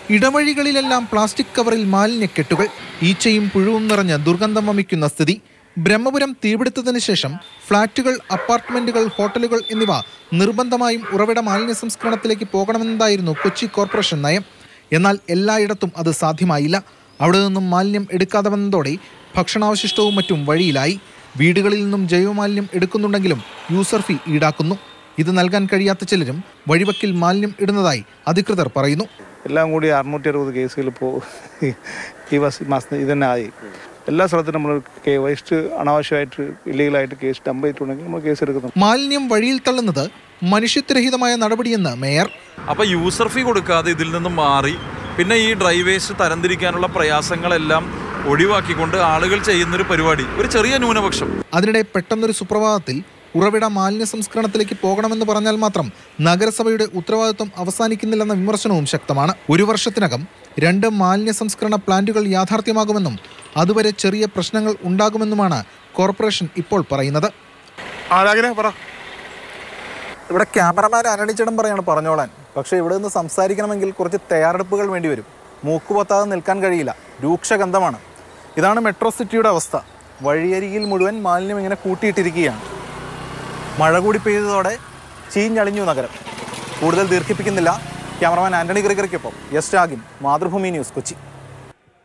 ഇടവഴികളിലെല്ലാം plastic കവറിൽ മാലിന്യക്കെട്ടുകൾ ഈച്ചയും പുഴുവും നിറഞ്ഞ് ദുർഗന്ധം വമിക്കുന്ന സ്ഥിതി ബ്രഹ്മപുരം തീപിടുത്തത്തിന് ശേഷം ഫ്ളാറ്റുകൾ അപ്പാർട്ട്മെന്റുകൾ ഹോട്ടലുകൾ എന്നിവ നിർബന്ധമായും ഉറവിട മാലിന്യ സംസ്കരണത്തിലേക്ക് പോകണമെന്നതായിരുന്നു കൊച്ചി കോർപ്പറേഷൻ നയം എന്നാൽ എല്ലായിടത്തും അത് സാധ്യമായില്ല അവിടെ നിന്നും മാലിന്യം എടുക്കാതെ വന്നതോടെ ഭക്ഷണാവശിഷ്ടവും മറ്റും വഴിയിലായി വീടുകളിൽ നിന്നും ജൈവമാലിന്യം എടുക്കുന്നുണ്ടെങ്കിലും യൂസർ ഫീ ഈടാക്കുന്നു ഇത് നൽകാൻ കഴിയാത്ത ചിലരും വഴിവക്കിൽ മാലിന്യം ഇടുന്നതായി അധികൃതർ പറയുന്നു എല്ലാം കൂടി അറുന്നൂറ്റി അറുപത് കേസുകൾ ഇപ്പോൾ ഈ വർഷം മാസം ഇതന്നെ ആയി എല്ലാ സ്ഥലത്തും നമ്മൾ വേസ്റ്റ് അനാവശ്യമായിട്ട് ഇല്ലീഗലായിട്ട് കേസ് ഡംപ് ചെയ്തിട്ടുണ്ടെങ്കിൽ നമ്മൾ കേസ് എടുക്കുന്നു മാലിന്യം വഴിയിൽ തള്ളുന്നത് മനുഷ്യത്വരഹിതമായ നടപടിയെന്ന് മേയർ അപ്പോൾ യൂസർ ഫീ കൊടുക്കാതെ ഇതിൽ നിന്നും മാറി പിന്നെ ഈ ഡ്രൈ വേസ്റ്റ് തരംതിരിക്കാനുള്ള പ്രയാസങ്ങളെല്ലാം ഒഴിവാക്കിക്കൊണ്ട് ആളുകൾ ചെയ്യുന്നൊരു പരിപാടി ഒരു ചെറിയ ന്യൂനപക്ഷം അതിനിടെ പെട്ടെന്നൊരു സുപ്രഭാതത്തിൽ ഉറവിട മാലിന്യ സംസ്കരണത്തിലേക്ക് പോകണമെന്ന് പറഞ്ഞാൽ മാത്രം നഗരസഭയുടെ ഉത്തരവാദിത്വം അവസാനിക്കുന്നില്ലെന്ന വിമർശനവും ശക്തമാണ് ഒരു വർഷത്തിനകം രണ്ട് മാലിന്യ സംസ്കരണ പ്ലാന്റുകൾ യാഥാർത്ഥ്യമാകുമെന്നും അതുവരെ ചെറിയ പ്രശ്നങ്ങൾ ഉണ്ടാകുമെന്നുമാണ് കോർപ്പറേഷൻ ഇപ്പോൾ പറയുന്നത് ആരാഗ്രഹ പറ ഇവിടെ ക്യാമറമാൻ അനണിച്ചിടം പറയാണ് പറഞ്ഞോളാൻ പക്ഷേ ഇവിടെ നിന്ന് സംസാരിക്കണമെങ്കിൽ കുറച്ച് തയ്യാറെടുപ്പുകൾ വേണ്ടി വരും മൂക്കുപൊത്താതെ നിൽക്കാൻ കഴിയില്ല രൂക്ഷഗന്ധമാണ് ഇതാണ് മെട്രോ സിറ്റിയുടെ അവസ്ഥ വഴിയരികിൽ മുഴുവൻ മാലിന്യം ഇങ്ങനെ കൂട്ടിയിട്ടിരിക്കുകയാണ് മഴ കൂടി പെയ്തതോടെ ചീഞ്ഞളിഞ്ഞു നഗരം കൂടുതൽ ദീർഘിപ്പിക്കുന്നില്ല ക്യാമറമാൻ ആന്റണി ഗ്രിഗറിക്കൊപ്പം എസ് രാഗിൻ മാതൃഭൂമി ന്യൂസ് കൊച്ചി